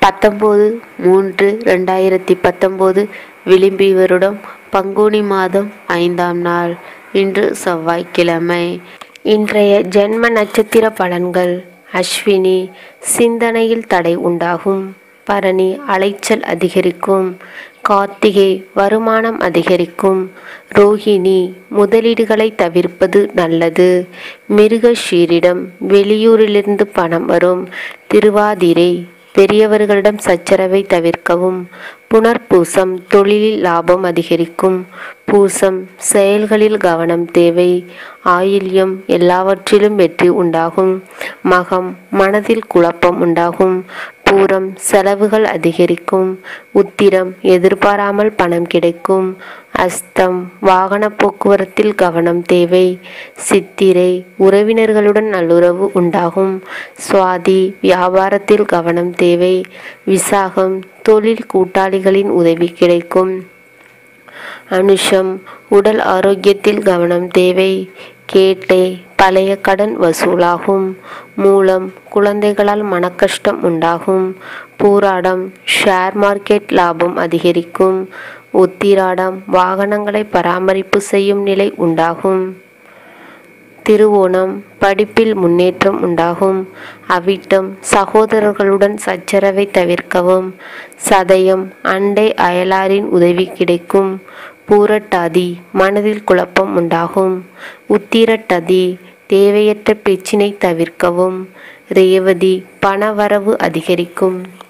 பத்தொம்போது மூன்று ரெண்டாயிரத்தி பத்தொம்போது விளிம்பி வருடம் பங்குனி மாதம் ஐந்தாம் நாள் இன்று செவ்வாய்க்கிழமை இன்றைய ஜென்ம நட்சத்திர பலன்கள் அஸ்வினி சிந்தனையில் தடை உண்டாகும் பரணி அலைச்சல் அதிகரிக்கும் கார்த்திகை வருமானம் அதிகரிக்கும் ரோஹிணி முதலீடுகளை தவிர்ப்பது நல்லது மிருகஷீரிடம் வெளியூரிலிருந்து பணம் வரும் திருவாதிரை பெரியவர்களிடம் சச்சரவை தவிர்க்கவும் புனர்பூசம் தொழிலில் லாபம் அதிகரிக்கும் பூசம் செயல்களில் கவனம் தேவை ஆயில்யம் எல்லாவற்றிலும் வெற்றி உண்டாகும் மகம் மனதில் குழப்பம் உண்டாகும் பூரம் செலவுகள் அதிகரிக்கும் உத்திரம் எதிர்பாராமல் பணம் கிடைக்கும் அஸ்தம் வாகன போக்குவரத்தில் கவனம் தேவை சித்திரை உறவினர்களுடன் நல்லுறவு உண்டாகும் சுவாதி வியாபாரத்தில் கவனம் தேவை விசாகம் தொழில் கூட்டாளிகளின் உதவி கிடைக்கும் அனுஷம் உடல் ஆரோக்கியத்தில் கவனம் தேவை கேட்டை பழைய கடன் வசூலாகும் மூலம் குழந்தைகளால் மனக்கஷ்டம் உண்டாகும் பூராடம் ஷேர் மார்க்கெட் லாபம் அதிகரிக்கும் உத்திராடம் வாகனங்களை பராமரிப்பு செய்யும் நிலை உண்டாகும் திருவோணம் படிப்பில் முன்னேற்றம் உண்டாகும் அவிட்டம் சகோதரர்களுடன் சச்சரவை தவிர்க்கவும் சதயம் அண்டை அயலாரின் உதவி கிடைக்கும் பூரட்டாதி மனதில் குழப்பம் உண்டாகும் உத்திரட்டாதி தேவையற்ற பிரச்சினை தவிர்க்கவும் ரேவதி பணவரவு அதிகரிக்கும்